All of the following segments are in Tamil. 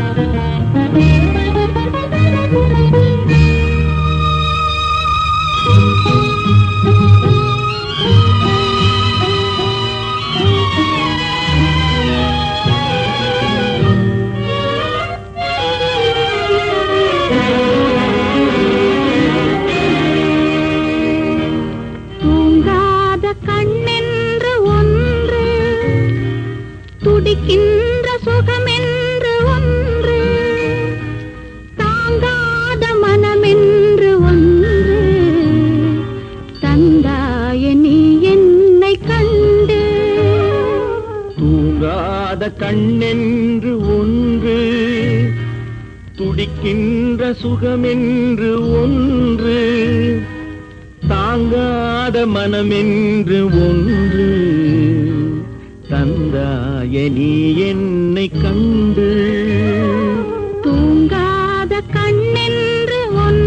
தூங்காத கண்ணென்று ஒன்று துடிக்கின்ற சுகமென்று ஒன்று தாங்காத மனமென்று ஒன்று தந்தாய நீ என்னை கண்டு தூங்காத கண்ணென்று ஒன்று துடிக்கின்ற சுகமென்று ஒன்று தாங்காத மனமென்று ஒன்று தந்தாய நீ என்னை கண்டு தூங்காத கண்ணென்று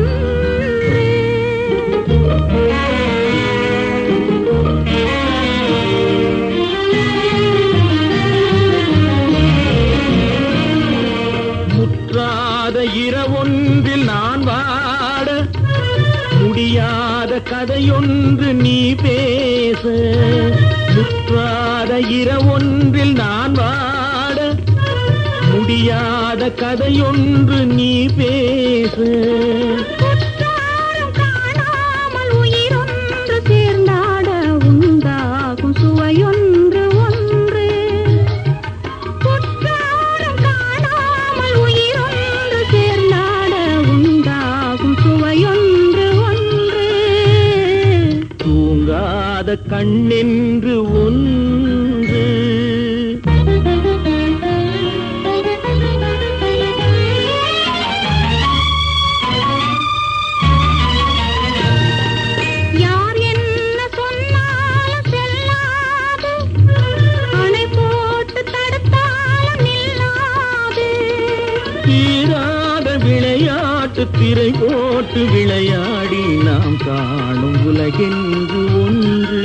முற்றாத இரவொன்றில் நான் வாட முடியாத கதையொன்று நீ பேச முற்றாத இரவொன்றில் நான் வாட முடியாத கதையொன்று நீ பேச குற்றாலம் காணாமல் உயிரொன்று சேர்ந்தாட உண்டாகும் சுவையொன்று ஒன்று குற்றாலம் காணாமல் உயிரொன்று சேர்ந்தாட உண்டாகும் சுவையொன்று ஒன்று தூங்காத கண்ணென்று ஒன்று யார் என்ன சொன்னாலும் செல்லாது அணை போட்டு தடுத்தாலும் நில்லாது தீராத விளையாட்டு திரை போட்டு விளையாடி நாம் காணும் உலகென்று ஒன்று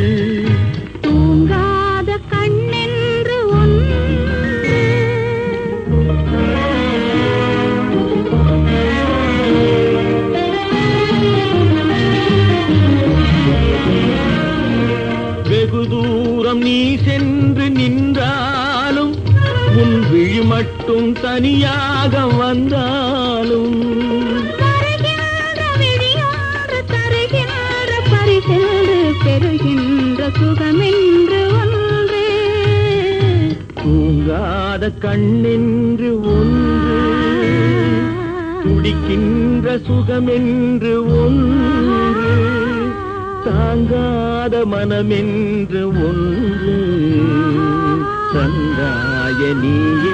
தூங்காத கண்ணென்று ஒன்று வெகு தூரம் நீ சென்று நின்றாலும் உன் விழி மட்டும் தனியாக வந்தாலும் வருகின்ற விழியோடு தருகின்ற பரிசென்று பெறுகின்ற சுகமென்று ஒன்று தூங்காத கண்ணென்று ஒன்று துடிக்கின்ற சுகமென்று ஒன்று தாங்காத மனமென்று ஒன்று தந்தாய நீயே